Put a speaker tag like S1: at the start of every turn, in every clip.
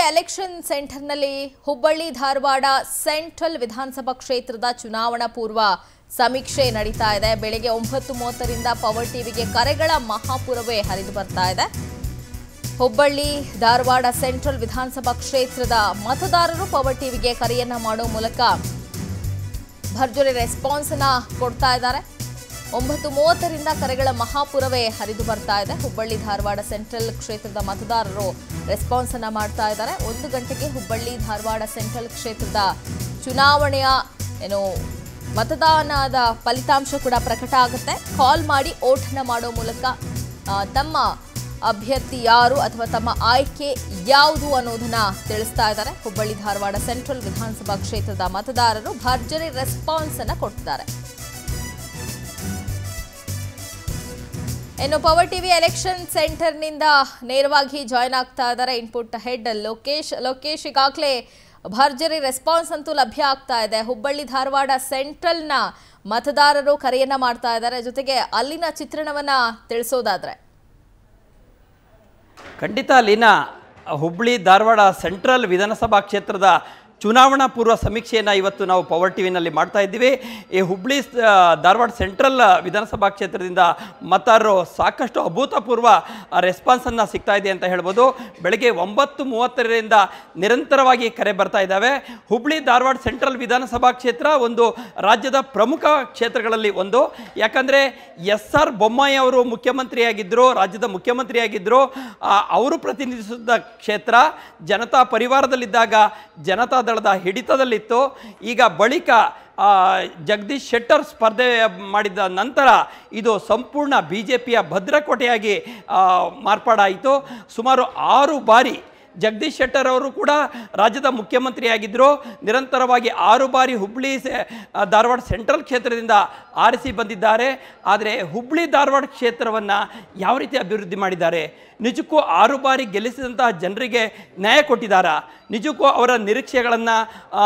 S1: election ಸೆಂಟರ್ನಲ್ಲಿ Hubballi Dharwad central ವಿಧಾನಸಭಾ ಕ್ಷೇತ್ರದ ಚುನಾವಣಾ ಪೂರ್ವ ಸಮೀಕ್ಷೆ ನಡೀತಾ ಇದೆ ಬೆಳಗ್ಗೆ ಒಂಬತ್ತು ಮೂವತ್ತರಿಂದ ಪವರ್ ಟಿವಿಗೆ ಕರೆಗಳ ಮಹಾಪುರವೇ ಹರಿದು ಬರ್ತಾ ಇದೆ ಹುಬ್ಬಳ್ಳಿ ಧಾರವಾಡ ಸೆಂಟ್ರಲ್ ವಿಧಾನಸಭಾ ಕ್ಷೇತ್ರದ ಮತದಾರರು ಪವರ್ ಟಿವಿಗೆ ಕರೆಯನ್ನ ಮಾಡೋ ಮೂಲಕ ಭರ್ಜರಿ ರೆಸ್ಪಾನ್ಸ್ ಅನ್ನ ಕೊಡ್ತಾ ಇದ್ದಾರೆ ಒಂಬತ್ತು ಮೂವತ್ತರಿಂದ ಕರೆಗಳ ಮಹಾಪುರವೇ ಹರಿದು ಬರ್ತಾ ಇದೆ ಹುಬ್ಬಳ್ಳಿ ಧಾರವಾಡ ಸೆಂಟ್ರಲ್ ಕ್ಷೇತ್ರದ ಮತದಾರರು ರೆಸ್ಪಾನ್ಸ್ ಅನ್ನ ಮಾಡ್ತಾ ಇದ್ದಾರೆ ಒಂದು ಗಂಟೆಗೆ ಹುಬ್ಬಳ್ಳಿ ಧಾರವಾಡ ಸೆಂಟ್ರಲ್ ಕ್ಷೇತ್ರದ ಚುನಾವಣೆಯ ಏನು ಮತದಾನದ ಫಲಿತಾಂಶ ಕೂಡ ಪ್ರಕಟ ಆಗುತ್ತೆ ಕಾಲ್ ಮಾಡಿ ಓಟನ್ನ ಮಾಡೋ ಮೂಲಕ ಆ, ತಮ್ಮ ಅಭ್ಯರ್ಥಿ ಯಾರು ಅಥವಾ ತಮ್ಮ ಆಯ್ಕೆ ಯಾವುದು ಅನ್ನೋದನ್ನ ತಿಳಿಸ್ತಾ ಇದ್ದಾರೆ ಹುಬ್ಬಳ್ಳಿ ಧಾರವಾಡ ಸೆಂಟ್ರಲ್ ವಿಧಾನಸಭಾ ಕ್ಷೇತ್ರದ ಮತದಾರರು ಭರ್ಜರಿ ರೆಸ್ಪಾನ್ಸ್ ಅನ್ನ ಕೊಡ್ತಿದ್ದಾರೆ ಇನ್ನು ಪವರ್ ಟಿವಿ ಎಲೆಕ್ಷನ್ ಸೆಂಟರ್ನಿಂದ ನೇರವಾಗಿ ಜಾಯ್ನ್ ಆಗ್ತಾ ಇದ್ದಾರೆ ಇನ್ಪುಟ್ ಹೆಡ್ ಲೋಕೇಶ್ ಲೋಕೇಶ್ ಈಗಾಗಲೇ ಭರ್ಜರಿ ರೆಸ್ಪಾನ್ಸ್ ಅಂತೂ ಲಭ್ಯ ಆಗ್ತಾ ಇದೆ ಹುಬ್ಬಳ್ಳಿ ಧಾರವಾಡ ಸೆಂಟ್ರಲ್ನ ಮತದಾರರು ಕರೆಯನ್ನ ಮಾಡ್ತಾ ಇದ್ದಾರೆ ಜೊತೆಗೆ ಅಲ್ಲಿನ ಚಿತ್ರಣವನ್ನ ತಿಳಿಸೋದಾದ್ರೆ
S2: ಖಂಡಿತ ಲೀನಾ ಹುಬ್ಬಳ್ಳಿ ಧಾರವಾಡ ಸೆಂಟ್ರಲ್ ವಿಧಾನಸಭಾ ಕ್ಷೇತ್ರದ ಚುನಾವಣಾ ಪೂರ್ವ ಸಮೀಕ್ಷೆಯನ್ನು ಇವತ್ತು ನಾವು ಪವರ್ ಟಿವಿನಲ್ಲಿ ಮಾಡ್ತಾ ಇದ್ದೀವಿ ಈ ಹುಬ್ಬಳ್ಳಿ ಆ, ಧಾರವಾಡ ಸೆಂಟ್ರಲ್ ವಿಧಾನಸಭಾ ಕ್ಷೇತ್ರದಿಂದ ಮತದಾರರು ಸಾಕಷ್ಟು ಅಭೂತಪೂರ್ವ ರೆಸ್ಪಾನ್ಸನ್ನು ಸಿಗ್ತಾ ಇದೆ ಅಂತ ಹೇಳ್ಬೋದು ಬೆಳಗ್ಗೆ ಒಂಬತ್ತು ಮೂವತ್ತರಿಂದ ನಿರಂತರವಾಗಿ ಕರೆ ಬರ್ತಾ ಇದ್ದಾವೆ ಹುಬ್ಬಳ್ಳಿ ಧಾರವಾಡ ಸೆಂಟ್ರಲ್ ವಿಧಾನಸಭಾ ಕ್ಷೇತ್ರ ಒಂದು ರಾಜ್ಯದ ಪ್ರಮುಖ ಕ್ಷೇತ್ರಗಳಲ್ಲಿ ಒಂದು ಯಾಕಂದರೆ ಎಸ್ ಆರ್ ಬೊಮ್ಮಾಯಿ ಅವರು ಮುಖ್ಯಮಂತ್ರಿಯಾಗಿದ್ದರು ರಾಜ್ಯದ ಮುಖ್ಯಮಂತ್ರಿಯಾಗಿದ್ದರು ಆ, ಅವರು ಪ್ರತಿನಿಧಿಸಿದ ಕ್ಷೇತ್ರ ಜನತಾ ಪರಿವಾರದಲ್ಲಿದ್ದಾಗ ಜನತಾ ದಳದ ಹಿಡಿತದಲ್ಲಿತ್ತು ಈಗ ಬಳಿಕ ಆ, ಜಗದೀಶ್ ಶೆಟ್ಟರ್ ಸ್ಪರ್ಧೆ ಮಾಡಿದ ನಂತರ ಇದು ಸಂಪೂರ್ಣ ಬಿ ಜೆ ಪಿಯ ಭದ್ರಕೋಟೆಯಾಗಿ ಆ, ಮಾರ್ಪಾಡಾಯಿತು ಸುಮಾರು ಆರು ಬಾರಿ ಜಗದೀಶ್ ಶೆಟ್ಟರ್ ಅವರು ಕೂಡ ರಾಜ್ಯದ ಮುಖ್ಯಮಂತ್ರಿಯಾಗಿದ್ದರು ನಿರಂತರವಾಗಿ ಆರು ಬಾರಿ ಹುಬ್ಬಳ್ಳಿ ಸೆ- ಆ, ಧಾರವಾಡ ಸೆಂಟ್ರಲ್ ಕ್ಷೇತ್ರದಿಂದ ಆರಿಸಿ ಬಂದಿದ್ದಾರೆ ಆದರೆ ಹುಬ್ಬಳ್ಳಿ ಧಾರವಾಡ ಕ್ಷೇತ್ರವನ್ನು ಯಾವ ರೀತಿ ಅಭಿವೃದ್ಧಿ ಮಾಡಿದ್ದಾರೆ ನಿಜಕ್ಕೂ ಆರು ಬಾರಿ ಗೆಲ್ಲಿಸಿದಂತಹ ಜನರಿಗೆ ನ್ಯಾಯ ಕೊಟ್ಟಿದ್ದಾರಾ ನಿಜಕ್ಕೂ ಅವರ ನಿರೀಕ್ಷೆಗಳನ್ನು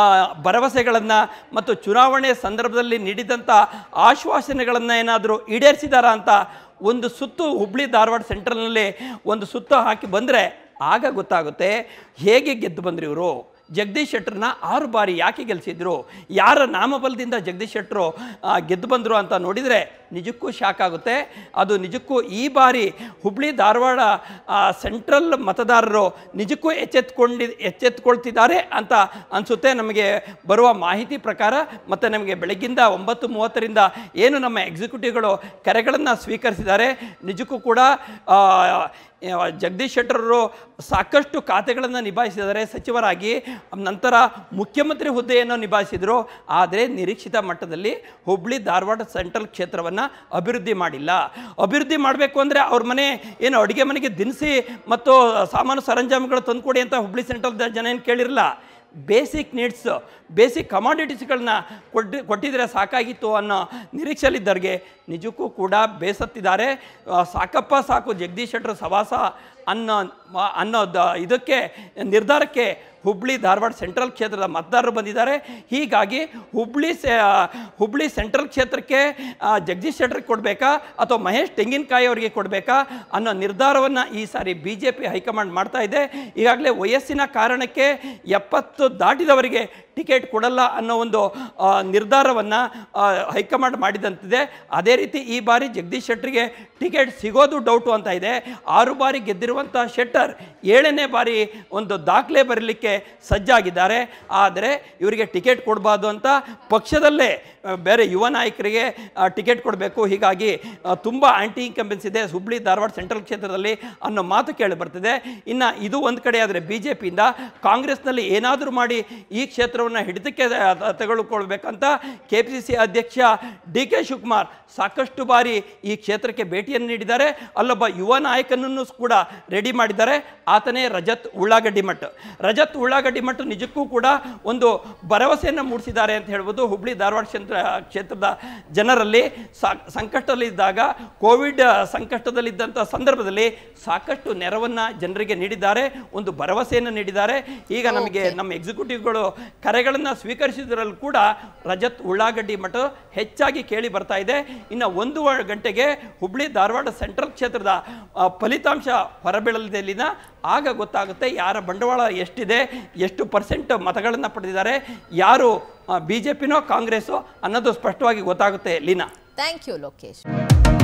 S2: ಭರವಸೆಗಳನ್ನು ಮತ್ತು ಚುನಾವಣೆ ಸಂದರ್ಭದಲ್ಲಿ ನೀಡಿದಂಥ ಆಶ್ವಾಸನೆಗಳನ್ನು ಏನಾದರೂ ಈಡೇರಿಸಿದಾರಾ ಅಂತ ಒಂದು ಸುತ್ತು ಹುಬ್ಬಳ್ಳಿ ಧಾರವಾಡ ಸೆಂಟ್ರಲ್ನಲ್ಲಿ ಒಂದು ಸುತ್ತು ಹಾಕಿ ಬಂದರೆ ಆಗ ಗೊತ್ತಾಗುತ್ತೆ ಹೇಗೆ ಗೆದ್ದು ಬಂದ್ರು ಇವರು ಜಗದೀಶ್ ಶೆಟ್ಟರ್ನ ಆರು ಬಾರಿ ಯಾಕೆ ಗೆಲ್ಲಿಸಿದ್ರು ಯಾರ ನಾಮಬಲದಿಂದ ಜಗದೀಶ್ ಶೆಟ್ಟರು ಆ, ಗೆದ್ದು ಬಂದರು ಅಂತ ನೋಡಿದರೆ ನಿಜಕ್ಕೂ ಶಾಕ್ ಆಗುತ್ತೆ ಅದು ನಿಜಕ್ಕೂ ಈ ಬಾರಿ ಹುಬ್ಳಿ ಧಾರವಾಡ ಆ, ಸೆಂಟ್ರಲ್ ಮತದಾರರು ನಿಜಕ್ಕೂ ಎಚ್ಚೆತ್ಕೊಂಡಿ ಎಚ್ಚೆತ್ಕೊಳ್ತಿದ್ದಾರೆ ಅಂತ ಅನಿಸುತ್ತೆ ನಮಗೆ ಬರುವ ಮಾಹಿತಿ ಪ್ರಕಾರ ಮತ್ತು ನಮಗೆ ಬೆಳಗ್ಗಿಂದ ಒಂಬತ್ತು ಮೂವತ್ತರಿಂದ ಏನು ನಮ್ಮ ಎಕ್ಸಿಕ್ಯೂಟಿವ್ಗಳು ಕರೆಗಳನ್ನು ಸ್ವೀಕರಿಸಿದ್ದಾರೆ ನಿಜಕ್ಕೂ ಕೂಡ ಆ, ಆ, ಜಗದೀಶ್ ಶೆಟ್ಟರರು ಸಾಕಷ್ಟು ಖಾತೆಗಳನ್ನು ನಿಭಾಯಿಸಿದ್ದಾರೆ ಸಚಿವರಾಗಿ ನಂತರ ಮುಖ್ಯಮಂತ್ರಿ ಹುದ್ದೆಯನ್ನು ನಿಭಾಯಿಸಿದರು ಆದರೆ ನಿರೀಕ್ಷಿತ ಮಟ್ಟದಲ್ಲಿ ಹುಬ್ಳಿ ಧಾರವಾಡ ಸೆಂಟ್ರಲ್ ಕ್ಷೇತ್ರವನ್ನು ಅಭಿವೃದ್ಧಿ ಮಾಡಿಲ್ಲ ಅಭಿವೃದ್ಧಿ ಮಾಡಬೇಕು ಅಂದರೆ ಅವ್ರ ಮನೆ ಏನು ಅಡುಗೆ ಮನೆಗೆ ದಿನಸಿ ಮತ್ತು ಸಾಮಾನು ಸರಂಜಾಮುಗಳು ತಂದುಕೊಡಿ ಅಂತ ಹುಬ್ಳಿ ಸೆಂಟ್ರಲ್ ಜನ ಏನು ಕೇಳಿರಲ್ಲ ಬೇಸಿಕ್ ನೀಡ್ಸ್ ಬೇಸಿಕ್ ಕಮಾಡಿಟೀಸ್ಗಳನ್ನ ಕೊಟ್ಟು ಕೊಟ್ಟಿದ್ರೆ ಸಾಕಾಗಿತ್ತು ಅನ್ನೋ ನಿರೀಕ್ಷೆಯಲ್ಲಿದ್ದವ್ರಿಗೆ ನಿಜಕ್ಕೂ ಕೂಡ ಬೇಸತ್ತಿದ್ದಾರೆ ಆ, ಸಾಕಪ್ಪ ಸಾಕು ಜಗದೀಶ್ ಶೆಟ್ಟರ್ ಸವಾಸ ಅನ್ನೋ ಮ- ಅನ್ನೋ ದ- ಇದಕ್ಕೆ ನಿರ್ಧಾರಕ್ಕೆ ಹುಬ್ಳಿ ಧಾರವಾಡ ಸೆಂಟ್ರಲ್ ಕ್ಷೇತ್ರದ ಮತದಾರರು ಬಂದಿದ್ದಾರೆ ಹೀಗಾಗಿ ಹುಬ್ಳಿ ಸೆ ಹುಬ್ಳಿ ಸೆಂಟ್ರಲ್ ಕ್ಷೇತ್ರಕ್ಕೆ ಆ, ಜಗದೀಶ್ ಶೆಟ್ಟರ್ಗೆ ಕೊಡಬೇಕಾ ಅಥವಾ ಮಹೇಶ್ ತೆಂಗಿನಕಾಯಿ ಅವರಿಗೆ ಕೊಡಬೇಕಾ ಅನ್ನೋ ನಿರ್ಧಾರವನ್ನು ಈ ಸಾರಿ ಬಿ ಜೆ ಪಿ ಹೈಕಮಾಂಡ್ ಮಾಡ್ತಾ ಇದೆ ಈಗಾಗಲೇ ವಯಸ್ಸಿನ ಕಾರಣಕ್ಕೆ ಎಪ್ಪತ್ತು ದಾಟಿದವರಿಗೆ ಟಿಕೆಟ್ ಕೊಡಲ್ಲ ಅನ್ನೋ ಒಂದು ನಿರ್ಧಾರವನ್ನು ಹೈಕಮಾಂಡ್ ಮಾಡಿದಂತಿದೆ ಅದೇ ರೀತಿ ಈ ಬಾರಿ ಜಗದೀಶ್ ಶೆಟ್ಟರಿಗೆ ಟಿಕೆಟ್ ಸಿಗೋದು ಡೌಟು ಅಂತ ಇದೆ ಆರು ಬಾರಿ ಗೆದ್ದಿರುವಂಥ ಶೆಟ್ಟರ್ ಏಳನೇ ಬಾರಿ ಒಂದು ದಾಖಲೆ ಬರಲಿಕ್ಕೆ ಸಜ್ಜಾಗಿದ್ದಾರೆ ಆದರೆ ಇವರಿಗೆ ಟಿಕೆಟ್ ಕೊಡಬಾರ್ದು ಅಂತ ಪಕ್ಷದಲ್ಲೇ ಆ, ಬೇರೆ ಯುವ ನಾಯಕರಿಗೆ ಆ, ಟಿಕೆಟ್ ಕೊಡಬೇಕು ಹೀಗಾಗಿ ತುಂಬ ಆ್ಯಂಟಿ ಇನ್ಕಂಬೆನ್ಸ್ ಇದೆ ಹುಬ್ಳಿ ಧಾರವಾಡ ಸೆಂಟ್ರಲ್ ಕ್ಷೇತ್ರದಲ್ಲಿ ಅನ್ನೋ ಮಾತು ಕೇಳಿ ಬರ್ತಿದೆ ಇನ್ನು ಇದು ಒಂದು ಕಡೆ ಆದರೆ ಬಿ ಜೆ ಪಿಯಿಂದ ಕಾಂಗ್ರೆಸ್ನಲ್ಲಿ ಏನಾದರೂ ಮಾಡಿ ಈ ಕ್ಷೇತ್ರವನ್ನು ಹಿಡಿತಕ್ಕೆ ತ- ತೆಗೆದುಕೊಳ್ಬೇಕಂತ ಕೆ ಪಿ ಸಿ ಸಿ ಅಧ್ಯಕ್ಷ ಡಿ ಕೆ ಶಿವಕುಮಾರ್ ಸಾಕಷ್ಟು ಬಾರಿ ಈ ಕ್ಷೇತ್ರಕ್ಕೆ ಭೇಟಿಯನ್ನು ನೀಡಿದ್ದಾರೆ ಅಲ್ಲೊಬ್ಬ ಯುವ ನಾಯಕನನ್ನು ಕೂಡ ರೆಡಿ ಮಾಡಿದ್ದಾರೆ ಆತನೇ ರಜತ್ ಉಳ್ಳಾಗಡ್ಡಿ ಮಠ್ ರಜತ್ ಉಳ್ಳಾಗಡ್ಡಿ ಮಠ್ ನಿಜಕ್ಕೂ ಕೂಡ ಒಂದು ಭರವಸೆಯನ್ನು ಮೂಡಿಸಿದ್ದಾರೆ ಅಂತ ಹೇಳ್ಬೋದು ಹುಬ್ಳಿ ಧಾರವಾಡ ಕ್ಷೇತ್ರ ಕ್ಷೇತ್ರದ ಜನರಲ್ಲಿ ಸಾ- ಸಂಕಷ್ಟದಲ್ಲಿದ್ದಾಗ ಕೋವಿಡ್ ಸಂಕಷ್ಟದಲ್ಲಿದ್ದಂಥ ಸಂದರ್ಭದಲ್ಲಿ ಸಾಕಷ್ಟು ನೆರವನ್ನು ಜನರಿಗೆ ನೀಡಿದ್ದಾರೆ ಒಂದು ಭರವಸೆಯನ್ನು ನೀಡಿದ್ದಾರೆ ಈಗ ನಮಗೆ ನಮ್ಮ ಎಕ್ಸಿಕ್ಯೂಟಿವ್ಗಳು ಕರೆಗಳನ್ನು ಸ್ವೀಕರಿಸಿದ್ರಲ್ಲಿ ಕೂಡ ರಜತ್ ಉಳ್ಳಾಗಡ್ಡಿ ಮಠ ಹೆಚ್ಚಾಗಿ ಕೇಳಿ ಬರ್ತಾ ಇದೆ ಇನ್ನು ಒಂದು ವ- ಗಂಟೆಗೆ ಹುಬ್ಳಿ ಧಾರವಾಡ ಸೆಂಟ್ರಲ್ ಕ್ಷೇತ್ರದ ಆ, ಫಲಿತಾಂಶ ಹೊರಬೀಳಲಿದೆ ಲೀನಾ ಆಗ ಗೊತ್ತಾಗುತ್ತೆ ಯಾರ ಬಂಡವಾಳ ಎಷ್ಟಿದೆ ಎಷ್ಟು ಪರ್ಸೆಂಟ್ ಮತಗಳನ್ನು ಪಡೆದಿದ್ದಾರೆ ಯಾರು ಬಿ ಜೆ ಪಿನೋ ಕಾಂಗ್ರೆಸ್ಸೋ ಅನ್ನೋದು ಸ್ಪಷ್ಟವಾಗಿ ಗೊತ್ತಾಗುತ್ತೆ ಲೀನಾ
S1: ಥ್ಯಾಂಕ್ ಯು ಲೋಕೇಶ್